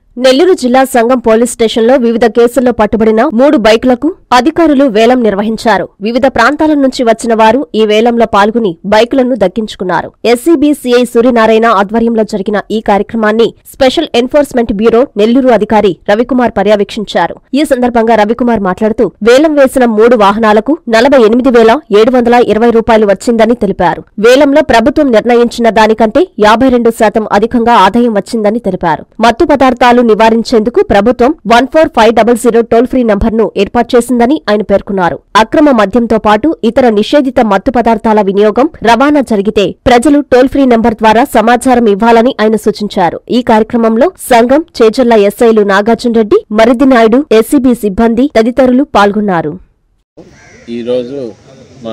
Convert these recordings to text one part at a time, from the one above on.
నెల్లూరు జిల్లా సంఘం పోలీస్ స్టేషన్లో వివిధ కేసుల్లో పట్టుబడిన మూడు బైకులకు అధికారులు వేలం నిర్వహించారు వివిధ ప్రాంతాల నుంచి వచ్చిన వారు ఈ వేలంలో పాల్గొని బైకులను దక్కించుకున్నారు ఎస్సీబీ సీఐ సూర్యనారాయణ ఆధ్వర్యంలో జరిగిన ఈ కార్యక్రమాన్ని స్పెషల్ ఎన్ఫోర్స్మెంట్ బ్యూరో నెల్లూరు అధికారి రవికుమార్ పర్యవేక్షించారు ఈ సందర్భంగా రవికుమార్ మాట్లాడుతూ వేలం వేసిన మూడు వాహనాలకు నలభై ఎనిమిది వేల ఏడు వందల ఇరవై రూపాయలు వచ్చిందని తెలిపారు వేలంలో ప్రభుత్వం నిర్ణయించిన దానికంటే యాభై రెండు శాతం అధికంగా ఆదాయం వచ్చిందని తెలిపారు మత్తు పదార్థాలు నివారించేందుకు ప్రభుత్వం one four five double zero toll free నంబర్ను ఏర్పాటు చేసిందని ఆయన పేర్కొన్నారు అక్రమ మద్యంతో పాటు ఇతర నిషేధిత మత్తు పదార్థాల వినియోగం రవాణా జరిగితే ప్రజలు టోల్ ఫ్రీ నంబర్ ద్వారా సమాచారం ఇవ్వాలని ఆయన సూచించారు ఈ కార్యక్రమంలో సంఘం చేజర్ల ఎస్ఐలు నాగార్జున రెడ్డి మరిది నాయుడు ఎస్సీబీ సిబ్బంది తదితరులు పాల్గొన్నారు ఈరోజు మా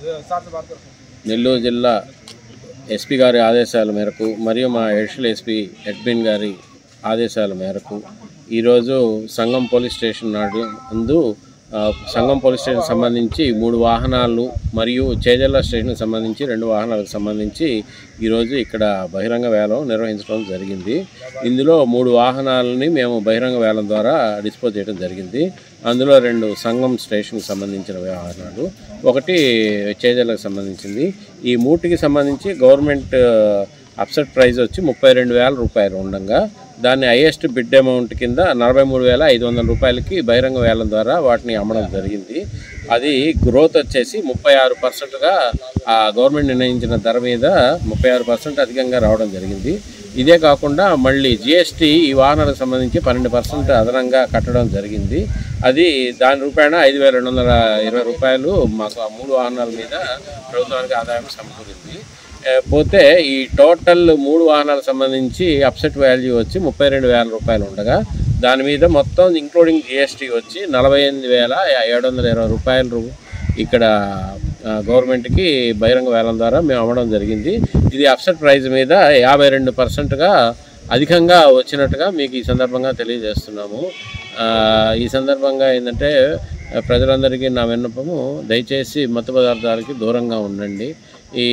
నెల్లూరు జిల్లా ఎస్పీ గారి ఆదేశాల మేరకు మరియు మా ఎడిషనల్ ఎస్పీ ఎడ్మిన్ గారి ఆదేశాల మేరకు ఈరోజు సంగం పోలీస్ స్టేషన్ నాడు ముందు ఆ, సంగం పోలీస్ స్టేషన్ సంబంధించి మూడు వాహనాలు మరియు చేజల్ల స్టేషన్కి సంబంధించి రెండు వాహనాలకు సంబంధించి ఈరోజు ఇక్కడ బహిరంగ వేలం నిర్వహించడం జరిగింది ఇందులో మూడు వాహనాలని మేము బహిరంగ వేలం ద్వారా డిస్పోజ్ చేయడం జరిగింది అందులో రెండు సంగం స్టేషన్కి సంబంధించిన వాహనాలు ఒకటి చేజల్లకు సంబంధించింది ఈ మూటికి సంబంధించి గవర్నమెంట్ అప్సెట్ ప్రైస్ వచ్చి ముప్పై రెండు వేల రూపాయలు ఉండగా దాన్ని హైయెస్ట్ బిడ్ అమౌంట్ కింద నలభై మూడు వేల ఐదు వందల రూపాయలకి బహిరంగ వేలం ద్వారా వాటిని అమ్మడం జరిగింది అది గ్రోత్ వచ్చేసి ముప్పై ఆరు పర్సెంట్గా ఆ గవర్నమెంట్ నిర్ణయించిన ధర మీద ముప్పై ఆరు పర్సెంట్ అధికంగా రావడం జరిగింది ఇదే కాకుండా మళ్ళీ జిఎస్టీ ఈ వాహనాలకు సంబంధించి పన్నెండు పర్సెంట్ అదనంగా కట్టడం జరిగింది అది దాని రూపాయన ఐదు వేల రెండు వందల ఇరవై రూపాయలు మాకు ఆ మూడు వాహనాల మీద ప్రభుత్వానికి ఆదాయం సమకూరింది ఏ, పోతే ఈ టోటల్ మూడు వాహనాలకు సంబంధించి అప్సెట్ వాల్యూ వచ్చి ముప్పై రెండు వేల రూపాయలు ఉండగా దాని మీద మొత్తం ఇంక్లూడింగ్ జిఎస్టీ వచ్చి నలభై ఎనిమిది వేల ఏడు వందల ఇరవై రూపాయలు రూ- ఇక్కడ ఆ, గవర్నమెంట్కి బహిరంగ వేలం ద్వారా మేము అమ్మడం జరిగింది ఇది అప్సెట్ ప్రైస్ మీద యాభై రెండు పర్సెంట్గా అధికంగా వచ్చినట్టుగా మీకు ఈ సందర్భంగా తెలియజేస్తున్నాము ఆ, ఈ సందర్భంగా ఏంటంటే ఆ, ప్రజలందరికీ నా విన్నపము దయచేసి మత్తు పదార్థాలకి దూరంగా ఉండండి ఈ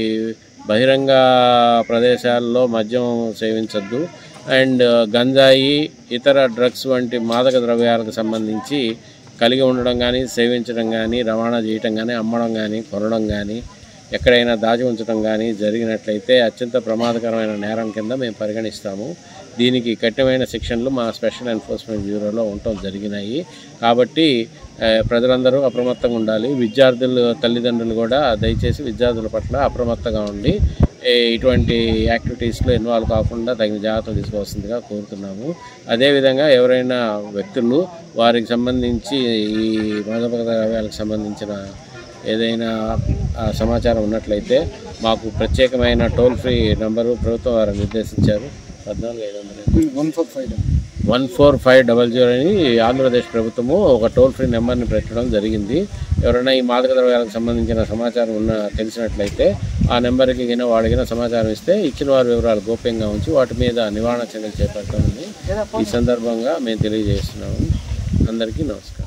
బహిరంగ ప్రదేశాల్లో మద్యం సేవించద్దు అండ్ గంజాయి ఇతర డ్రగ్స్ వంటి మాదక ద్రవ్యాలకు సంబంధించి కలిగి ఉండడం కానీ సేవించడం కానీ రవాణా చేయటం కానీ అమ్మడం కానీ కొనడం కానీ ఎక్కడైనా దాచి ఉంచడం కానీ జరిగినట్లయితే అత్యంత ప్రమాదకరమైన నేరం కింద మేము పరిగణిస్తాము దీనికి కఠినమైన శిక్షణలు మా స్పెషల్ ఎన్ఫోర్స్మెంట్ బ్యూరోలో ఉండటం జరిగినాయి కాబట్టి ఆ, ప్రజలందరూ అప్రమత్తంగా ఉండాలి విద్యార్థులు తల్లిదండ్రులు కూడా దయచేసి విద్యార్థుల పట్ల అప్రమత్తంగా ఉండి ఏ, ఇటువంటి యాక్టివిటీస్లో ఇన్వాల్వ్ కాకుండా తగిన జాగ్రత్తలు తీసుకోవాల్సిందిగా కోరుతున్నాము అదేవిధంగా ఎవరైనా వ్యక్తులు వారికి సంబంధించి ఈ మాదక ద్రవ్యాలకు సంబంధించిన ఏదైనా ఆ, సమాచారం ఉన్నట్లయితే మాకు ప్రత్యేకమైన టోల్ ఫ్రీ నంబరు ప్రభుత్వం వారు నిర్దేశించారు పద్నాలుగు ఐదు వందల one four five one four five double zero అని ఆంధ్రప్రదేశ్ ప్రభుత్వము ఒక టోల్ ఫ్రీ నెంబర్ని పెట్టడం జరిగింది ఎవరైనా ఈ మాదక ద్రవ్యాలకు సంబంధించిన సమాచారం ఉన్న తెలిసినట్లయితే ఆ నెంబర్కి గిన వాడిగిన సమాచారం ఇస్తే ఇచ్చిన వారి వివరాలు గోప్యంగా ఉంచి వాటి మీద నివారణ చర్యలు చేపడతామని ఈ సందర్భంగా మేము తెలియజేస్తున్నాము అందరికీ నమస్కారం